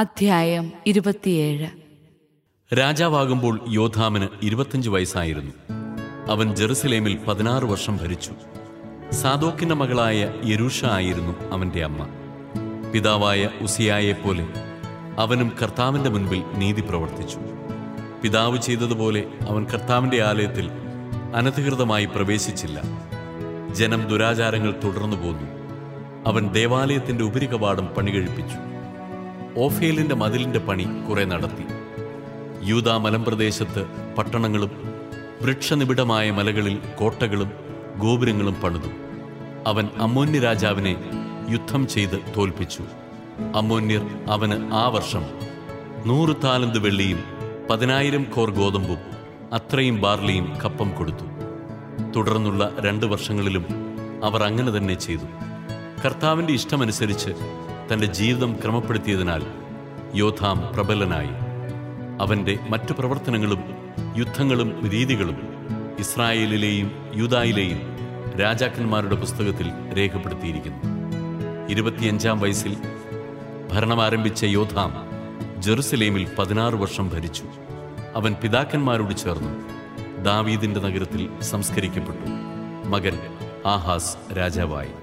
അധ്യായം ഇരുപത്തിയേഴ് രാജാവാകുമ്പോൾ യോധാമിന് ഇരുപത്തിയഞ്ച് വയസ്സായിരുന്നു അവൻ ജെറുസലേമിൽ പതിനാറ് വർഷം ഭരിച്ചു സാദോക്കിന്റെ മകളായ യെരൂഷ ആയിരുന്നു അവന്റെ അമ്മ പിതാവായ ഉസിയായെപ്പോലെ അവനും കർത്താവിന്റെ മുൻപിൽ നീതി പ്രവർത്തിച്ചു പിതാവ് ചെയ്തതുപോലെ അവൻ കർത്താവിന്റെ ആലയത്തിൽ അനധികൃതമായി പ്രവേശിച്ചില്ല ജനം ദുരാചാരങ്ങൾ തുടർന്നു പോന്നു അവൻ ദേവാലയത്തിന്റെ ഉപരികവാടം പണികഴിപ്പിച്ചു ഓഫേലിന്റെ മതിലിന്റെ പണി കുറെ നടത്തി യൂതാ മലമ്പ്രദേശത്ത് പട്ടണങ്ങളും വൃക്ഷനിബിഡമായ മലകളിൽ കോട്ടകളും ഗോപുരങ്ങളും പണിതു അവൻ അമ്മോന്യ രാജാവിനെ യുദ്ധം ചെയ്ത് തോൽപ്പിച്ചു അമ്മോന്യർ അവന് ആ വർഷം നൂറ് താലന്ത് വെള്ളിയും പതിനായിരം കോർ ഗോതമ്പും അത്രയും ബാർലിയും കപ്പം കൊടുത്തു തുടർന്നുള്ള രണ്ട് വർഷങ്ങളിലും അവർ അങ്ങനെ തന്നെ ചെയ്തു കർത്താവിന്റെ ഇഷ്ടമനുസരിച്ച് തന്റെ ജീവിതം ക്രമപ്പെടുത്തിയതിനാൽ യോധാം പ്രബലനായി അവന്റെ മറ്റു പ്രവർത്തനങ്ങളും യുദ്ധങ്ങളും രീതികളും ഇസ്രായേലിലെയും യൂതായിലെയും രാജാക്കന്മാരുടെ പുസ്തകത്തിൽ രേഖപ്പെടുത്തിയിരിക്കുന്നു ഇരുപത്തിയഞ്ചാം വയസ്സിൽ ഭരണം ആരംഭിച്ച യോധാം ജെറുസലേമിൽ പതിനാറ് വർഷം ഭരിച്ചു അവൻ പിതാക്കന്മാരോട് ചേർന്നു ദാവീദിന്റെ നഗരത്തിൽ സംസ്കരിക്കപ്പെട്ടു മകൻ ആഹാസ് രാജാവായി